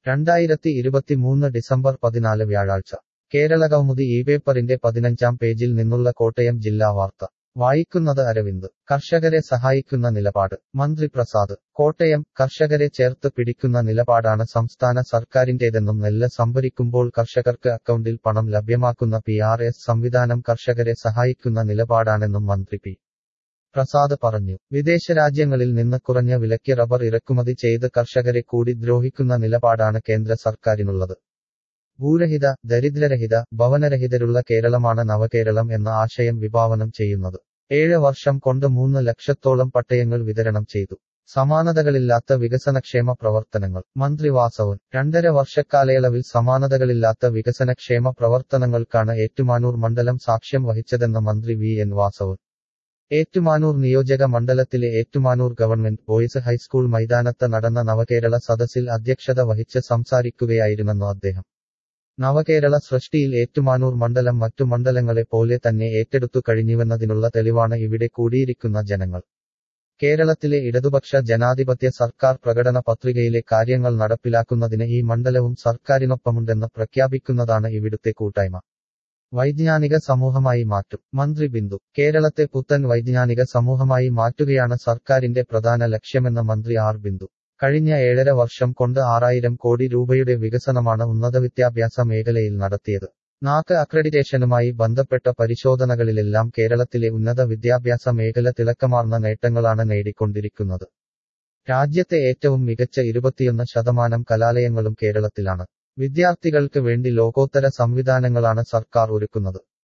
രണ്ടായിരത്തി ഇരുപത്തിമൂന്ന് ഡിസംബർ പതിനാല് വ്യാഴാഴ്ച കേരളകൗമുദി ഈ പേപ്പറിന്റെ പതിനഞ്ചാം പേജിൽ നിന്നുള്ള കോട്ടയം ജില്ലാ വാർത്ത വായിക്കുന്നത് അരവിന്ദ് കർഷകരെ സഹായിക്കുന്ന നിലപാട് മന്ത്രി പ്രസാദ് കോട്ടയം കർഷകരെ ചേർത്ത് പിടിക്കുന്ന നിലപാടാണ് സംസ്ഥാന സർക്കാരിന്റേതെന്നും നെല്ല് സംഭരിക്കുമ്പോൾ കർഷകർക്ക് അക്കൗണ്ടിൽ പണം ലഭ്യമാക്കുന്ന പി ആർ എസ് സംവിധാനം കർഷകരെ സഹായിക്കുന്ന നിലപാടാണെന്നും മന്ത്രി പി പ്രസാദ് പറഞ്ഞു വിദേശ രാജ്യങ്ങളിൽ നിന്ന് കുറഞ്ഞ വിലയ്ക്ക് റബ്ബർ ഇറക്കുമതി ചെയ്ത് കർഷകരെ കൂടി ദ്രോഹിക്കുന്ന നിലപാടാണ് കേന്ദ്ര സർക്കാരിനുള്ളത് ഭൂരഹിത ദരിദ്രരഹിത ഭവനരഹിതരുള്ള കേരളമാണ് നവകേരളം എന്ന ആശയം വിഭാവനം ചെയ്യുന്നത് ഏഴ് വർഷം കൊണ്ട് മൂന്ന് ലക്ഷത്തോളം പട്ടയങ്ങൾ വിതരണം ചെയ്തു സമാനതകളില്ലാത്ത വികസനക്ഷേമ പ്രവർത്തനങ്ങൾ മന്ത്രി വാസവൻ രണ്ടര വർഷക്കാലയളവിൽ സമാനതകളില്ലാത്ത വികസനക്ഷേമ പ്രവർത്തനങ്ങൾക്കാണ് ഏറ്റുമാനൂർ മണ്ഡലം സാക്ഷ്യം വഹിച്ചതെന്ന് മന്ത്രി വി എൻ വാസവൻ ഏറ്റുമാനൂർ നിയോജക മണ്ഡലത്തിലെ ഏറ്റുമാനൂർ ഗവൺമെന്റ് ബോയ്സ് ഹൈസ്കൂൾ മൈതാനത്ത് നടന്ന നവകേരള സദസ്സിൽ അധ്യക്ഷത വഹിച്ച് സംസാരിക്കുകയായിരുന്നെന്നു അദ്ദേഹം നവകേരള സൃഷ്ടിയിൽ ഏറ്റുമാനൂർ മണ്ഡലം മറ്റു മണ്ഡലങ്ങളെ പോലെ തന്നെ ഏറ്റെടുത്തു കഴിഞ്ഞുവെന്നതിനുള്ള തെളിവാണ് ഇവിടെ കൂടിയിരിക്കുന്ന ജനങ്ങൾ കേരളത്തിലെ ഇടതുപക്ഷ ജനാധിപത്യ സർക്കാർ പ്രകടന പത്രികയിലെ കാര്യങ്ങൾ നടപ്പിലാക്കുന്നതിന് ഈ മണ്ഡലവും സർക്കാരിനൊപ്പമുണ്ടെന്ന് പ്രഖ്യാപിക്കുന്നതാണ് ഇവിടുത്തെ കൂട്ടായ്മ വൈജ്ഞാനിക സമൂഹമായി മാറ്റും മന്ത്രി ബിന്ദു കേരളത്തെ പുത്തൻ വൈജ്ഞാനിക സമൂഹമായി മാറ്റുകയാണ് സർക്കാരിന്റെ പ്രധാന ലക്ഷ്യമെന്ന് മന്ത്രി ആർ ബിന്ദു കഴിഞ്ഞ ഏഴര വർഷം കൊണ്ട് ആറായിരം കോടി രൂപയുടെ വികസനമാണ് ഉന്നതവിദ്യാഭ്യാസ മേഖലയിൽ നടത്തിയത് നാക്ക് അക്രഡിറ്റേഷനുമായി ബന്ധപ്പെട്ട പരിശോധനകളിലെല്ലാം കേരളത്തിലെ ഉന്നത വിദ്യാഭ്യാസ മേഖല തിളക്കമാർന്ന നേട്ടങ്ങളാണ് നേടിക്കൊണ്ടിരിക്കുന്നത് രാജ്യത്തെ ഏറ്റവും മികച്ച ഇരുപത്തിയൊന്ന് ശതമാനം കലാലയങ്ങളും കേരളത്തിലാണ് വിദ്യാർത്ഥികൾക്ക് വേണ്ടി ലോകോത്തര സംവിധാനങ്ങളാണ് സർക്കാർ ഒരുക്കുന്നത്